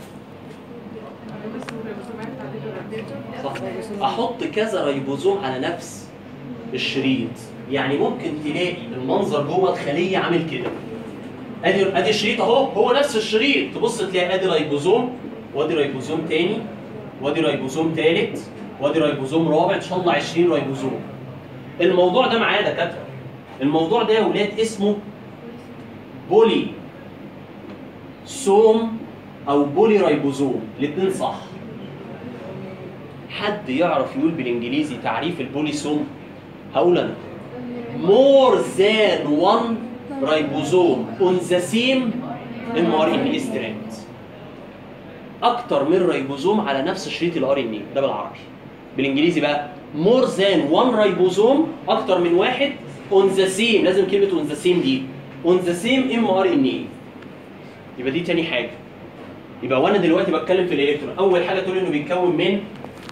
Speaker 1: صح احط كذا ريبوزوم على نفس الشريط يعني ممكن تلاقي المنظر جوه الخليه عامل كده ادي ادي الشريط اهو هو نفس الشريط تبص تلاقي ادي ريبوزوم وادي ريبوزوم تاني وادي ريبوزوم تالت وادي ريبوزوم رابع ان شاء الله 20 ريبوزوم الموضوع ده معايا دكاتره الموضوع ده يا ولاد اسمه بولي سوم او بولي رايبوزوم الاثنين صح حد يعرف يقول بالانجليزي تعريف البوليسوم هقول انا more than one ribosome on the same mRNA strand اكتر من ريبوزوم على نفس شريط الار ان ده بالعربي بالانجليزي بقى more than one ribosome اكتر من واحد on the same لازم كلمه on the same دي on the same mRNA يبقى دي تاني حاجه يبقى وانا دلوقتي بتكلم في الالكترون اول حاجه تقول انه بيتكون من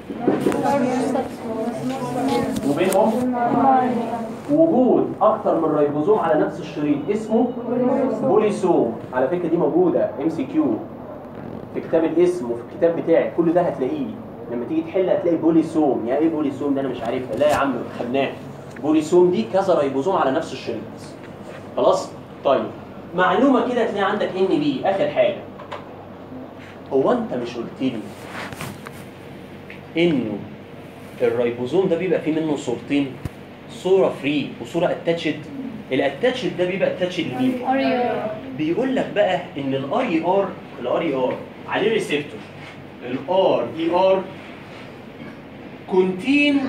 Speaker 1: وبينهم وجود اكتر من ريبوزوم على نفس الشريط اسمه بوليسوم على فكره دي موجوده ام سي كيو في كتاب الاسم وفي الكتاب بتاعي كل ده هتلاقيه لما تيجي تحل هتلاقي بوليسوم يا ايه بوليسوم ده انا مش عارفها لا يا عم خدناه بوليسوم دي كذا ريبوزوم على نفس الشريط خلاص طيب معلومه كده تلاقي عندك ان بي اخر حاجه هو انت مش قلت لي انه الريبوزوم ده بيبقى فيه منه صورتين صوره فري وصوره اتاتشد الاتاتشد ده بيبقى اتاتشد لمين؟ بيقول لك بقى ان الار اي ار الار اي ار عليه ريسبتور الار اي ار كونتين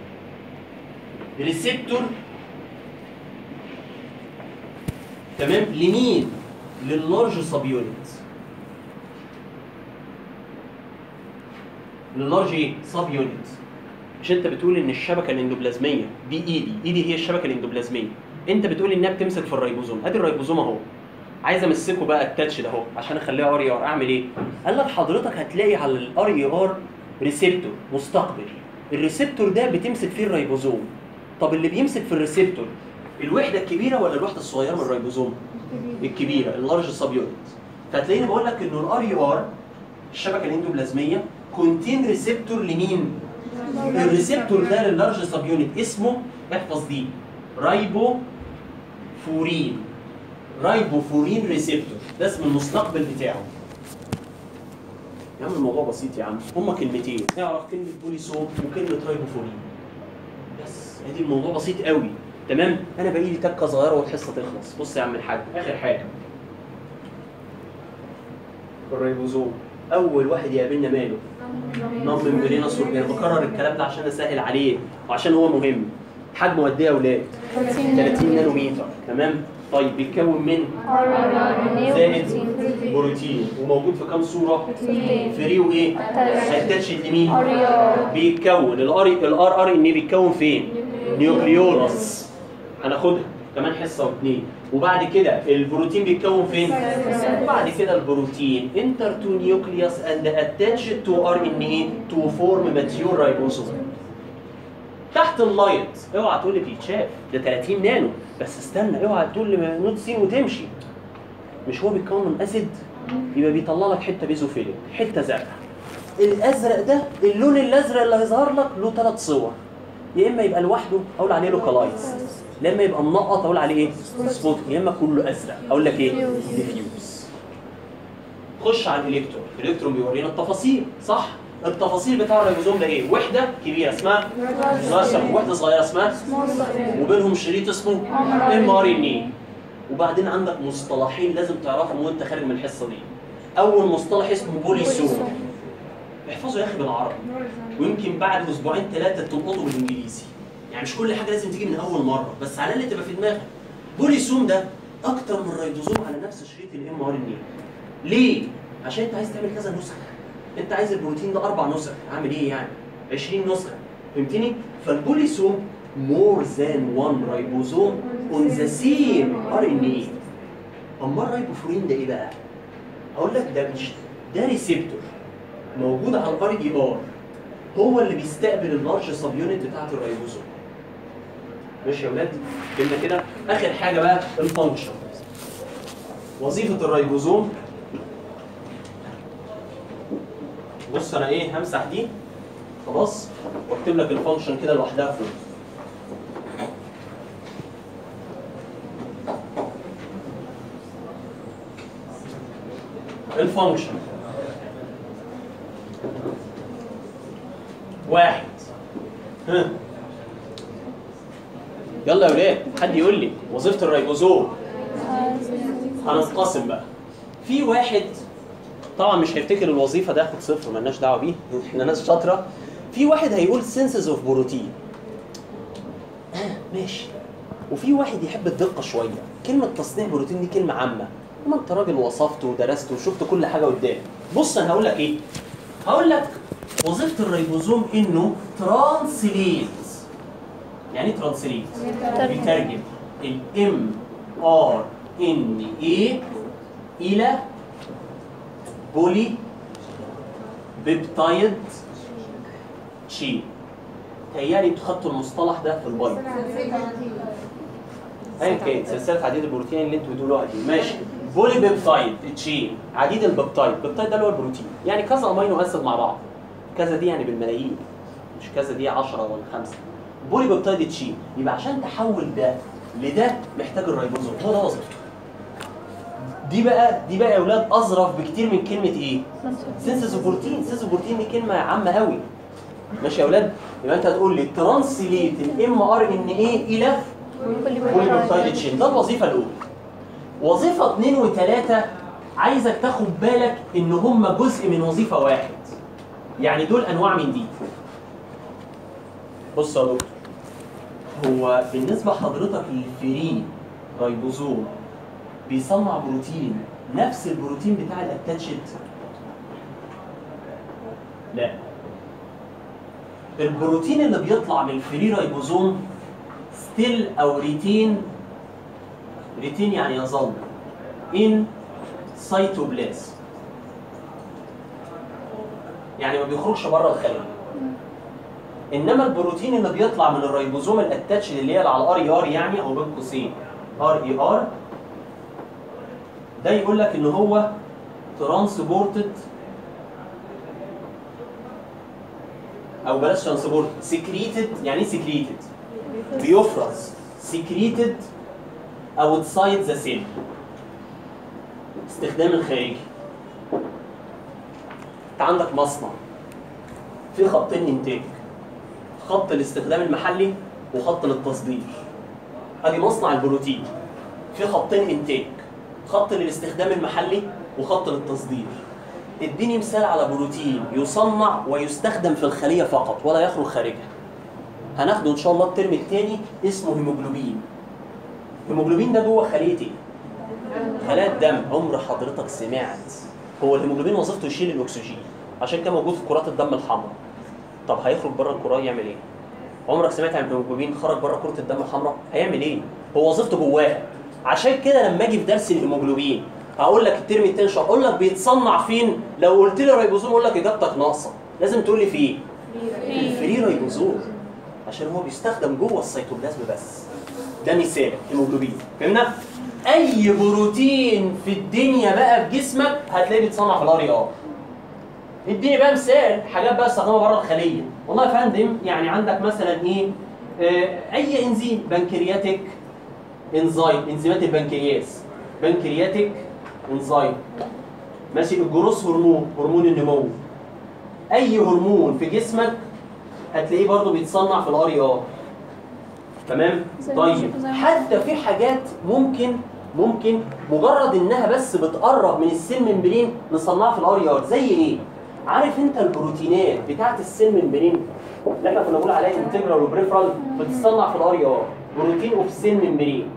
Speaker 1: ريسبتور تمام لمين؟ لللارج سب يونت لللارج ايه؟ سب يونت مش انت بتقول ان الشبكه الاندوبلازميه دي ايدي ايدي هي الشبكه الاندوبلازميه انت بتقول انها بتمسك في الريبوزوم ادي الريبوزوم اهو عايز امسكه بقى التاتش ده اهو عشان اخليها ار اي ار اعمل ايه قال لك حضرتك هتلاقي على الار اي ار ريسبتور مستقبل الريسبتور ده بتمسك فيه الريبوزوم طب اللي بيمسك في الريسبتور الوحده الكبيره ولا الوحده الصغيره من الريبوزوم الكبيره اللارج سب يونت فهتلاقيني بقول لك انه الار اي ار الشبكه الاندوبلازميه كونتين ريسبتور لمين الريسبتور ده لللارج سب يونت اسمه احفظ دي رايبو فورين رايبوفورين ريسبتور ده اسم المستقبل بتاعه يا عم الموضوع بسيط يا عم هما كلمتين اعرف كلمه بوليسوم وكلمه رايبوفورين بس ادي الموضوع بسيط قوي تمام انا باقي لي تكه صغيره والحصه تخلص بص يا عم الحاج اخر حاجه الريبوزوم اول واحد يقابلنا ماله نظم ممبرينس اورجان بكرر الكلام ده عشان اسهل عليه وعشان هو مهم حجمه قد ايه يا اولاد 30 نانومتر تمام طيب بيتكون من زائد بروتين وموجود في كام صوره فري وايه اتاتشد لمين بيتكون الار الار ار ان بيتكون فين نيوكليولس هناخدها كمان حصه واثنين وبعد كده البروتين بيتكون فين وبعد كده البروتين انتر تو نيوكليوس اند اتاتشد تو ار ان اي تو فورم ماتيور رايبوسوم تحت اللايت اوعى تقول لي بيتشاف ده 30 نانو بس استنى اوعى تقول لي نوت سين وتمشي مش هو بيتكون من اسيد يبقى بيطلع لك حته بيزوفيليك حته زرقاء الازرق ده اللون الازرق اللي هيظهر لك له ثلاث صور يا اما يبقى لوحده اقول عليه لوكالايز لما يبقى منقط اقول عليه ايه سبوت يا اما كله ازرق اقول لك ايه ديفيوز خش على الالكترون الالكترون بيورينا التفاصيل صح التفاصيل بتاع الريبوزوم ده ايه وحده كبيره اسمها راسم وحده صغيره اسمها وبينهم شريط اسمه ام ار ان اي وبعدين عندك مصطلحين لازم تعرفهم وانت خارج من الحصه دي اول مصطلح اسمه بوليسوم احفظه يا اخي بالعربي ويمكن بعد اسبوعين ثلاثه تلقطه بالانجليزي يعني مش كل حاجه لازم تيجي من اول مره بس على الاقل تبقى في دماغك بوليسوم ده اكتر من ريبوزوم على نفس شريط الام ار ان اي ليه عشان انت عايز تعمل كذا نسخه انت عايز البروتين ده اربع نسخ اعمل ايه يعني 20 نسخه فهمتني فالبوليسوم more than one ribosome on the same RNA اما الرايبوفورين ده ايه بقى هقول لك ده مش ده ريسبتور موجود على الار اي ار هو اللي بيستقبل اللارج سب يونت بتاعت الريبوزوم ماشي يا ولاد كلمه كده اخر حاجه بقى الفانكشن وظيفه الريبوزوم بص انا ايه همسح دي خلاص واكتب لك الفانكشن كده لوحدها فوق الفانكشن واحد ها يلا يا ولاد حد يقول لي وظيفه الريبوزوم هننقسم بقى في واحد طبعا مش هيفتكر الوظيفه ده ياخد صفر مالناش دعوه بيه احنا ناس شاطره في واحد هيقول سينسز اوف بروتين آه ماشي وفي واحد يحب الدقه شويه كلمه تصنيع بروتين دي كلمه عامه ما انت راجل وصفت ودرست وشفت كل حاجه قدام بص انا هقول لك ايه هقول لك وظيفه الريبوزوم انه ترانسليت يعني ايه ترانسليت بيترجم الام ار ان اي الى بولي بيبتايد تشين تهيألي انتوا خدتوا المصطلح ده في البايو ايا كان سلسله عديد البروتين اللي انتوا بتقولوها دي ماشي بولي بيبتايد تشين عديد البيبتايد البيبتايد ده اللي هو البروتين يعني كذا امينو اسيد مع بعض كذا دي يعني بالملايين مش كذا دي 10 ولا 5 بولي بيبتايد تشين يبقى عشان تحول ده لده محتاج الريبوزوم هو ده وظيفته دي بقى دي بقى يا اولاد اظرف بكتير من كلمه ايه؟ سينسس بروتين سينسس بروتين دي كلمه عامه قوي ماشي يا اولاد يبقى انت هتقول لي ترانسليت الام ار ان ايه الى بوليبيبتايد تشين ده الوظيفه الاولى وظيفه اثنين وثلاثه عايزك تاخد بالك ان هم جزء من وظيفه واحد يعني دول انواع من دي بص يا دكتور هو بالنسبه لحضرتك الفري ريبوزوم بيصنع بروتين نفس البروتين بتاع الاتاتشد لا البروتين اللي بيطلع من الفري ريبوزوم ستيل او ريتين ريتين يعني يظل ان سيتوبلازم يعني ما بيخرجش بره الخليه انما البروتين اللي بيطلع من الريبوزوم الاتاتش اللي هي على الار اي ار يعني او بين قوسين ار اي ار ده يقول لك ان هو ترانسبورتد او بلاش ترانسبورت سكريتد يعني ايه سكريتد بيفرز سكريتد اوتسايد ذا سيل استخدام الخارجي انت عندك مصنع في خطين انتاج خط الاستخدام المحلي وخط للتصدير ادي مصنع البروتين في خطين انتاج خط للاستخدام المحلي وخط للتصدير اديني مثال على بروتين يصنع ويستخدم في الخليه فقط ولا يخرج خارجها هناخده ان شاء الله الترم الثاني اسمه هيموجلوبين الهيموجلوبين ده جوه خليه ايه خلايا الدم عمر حضرتك سمعت هو الهيموجلوبين وظيفته يشيل الاكسجين عشان كده موجود في كرات الدم الحمراء طب هيخرج بره الكرة يعمل ايه عمرك سمعت عن الهيموجلوبين خرج بره كرة الدم الحمراء هيعمل ايه هو وظيفته جواها عشان كده لما اجي في درس الهيموجلوبين هقول لك الترم التاني شهر اقول لك بيتصنع فين لو قلت لي ريبوزوم اقول لك اجابتك ناقصه لازم تقول لي فين الفري ريبوزوم عشان هو بيستخدم جوه السيتوبلازم بس ده مثال هيموجلوبين فهمنا اي بروتين في الدنيا بقى في جسمك هتلاقيه بيتصنع في الار ار اديني بقى مثال حاجات بقى استخدمها بره الخليه والله يا فندم يعني عندك مثلا ايه آه اي انزيم بنكرياتيك انزيم انزيمات البنكرياس بنكرياتيك انزيم ماشي الجروس هرمون هرمون النمو اي هرمون في جسمك هتلاقيه برضه بيتصنع في الار ار تمام
Speaker 2: زي ما
Speaker 1: طيب
Speaker 2: شفنا زي ما
Speaker 1: حتى في حاجات ممكن ممكن مجرد انها بس بتقرب من السيل ممبرين نصنعها في الار ار زي ايه عارف انت البروتينات بتاعت السيل ممبرين اللي احنا كنا بنقول عليها انتجرال وبريفرال بتتصنع في الار ار بروتين اوف سيل ممبرين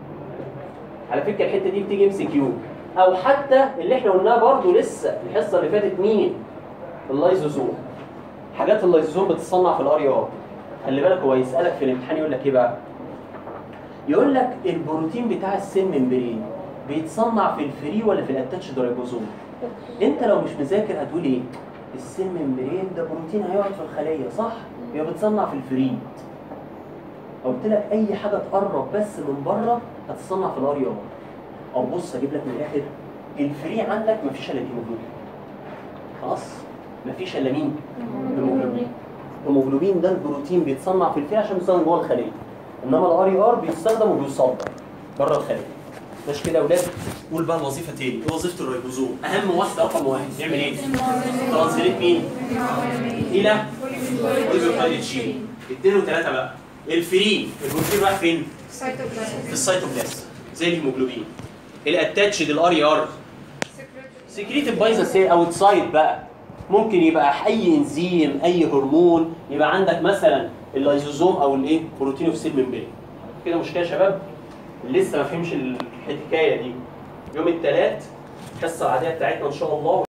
Speaker 1: على فكره الحته دي بتيجي ام سي كيو او حتى اللي احنا قلناها برضو لسه الحصه اللي فاتت مين اللايزوزوم حاجات اللايزوزوم بتتصنع في الار ار خلي بالك هو يسالك في الامتحان يقول لك ايه بقى يقول لك البروتين بتاع السيل ممبرين بيتصنع في الفري ولا في الاتاتش رايبوزوم انت لو مش مذاكر هتقول ايه السيل ممبرين ده بروتين هيقعد في الخليه صح يبقى بتصنع في الفري قلت لك اي حاجه تقرب بس من بره هتتصنع في الار ار او بص اجيب لك من الاخر الفري عندك مفيش الا الهيموجلوبين خلاص مفيش الا مين الهيموجلوبين الهيموجلوبين ده البروتين بيتصنع في الفري عشان بيستخدم جوه الخليه انما الار ار بيستخدم وبيصدر بره الخليه مش كده يا اولاد قول بقى الوظيفه تاني ايه وظيفه الريبوزوم اهم واحده رقم واحد يعمل ايه ترانسليت مين الى بوليبيبتايد تشين اثنين وثلاثه بقى الفري البروتين رايح فين؟
Speaker 2: سيتوبلازم
Speaker 1: في السيتوبلازم زي الهيموجلوبين الاتاتشد الار اي ار سكريتد باي ذا سيل اوتسايد بقى ممكن يبقى اي انزيم اي هرمون يبقى عندك مثلا اللايزوزوم او الايه بروتين اوف سيل ممبرين كده مشكله يا شباب لسه ما فهمش الحكايه دي يوم الثلاث الحصه العاديه بتاعتنا ان شاء الله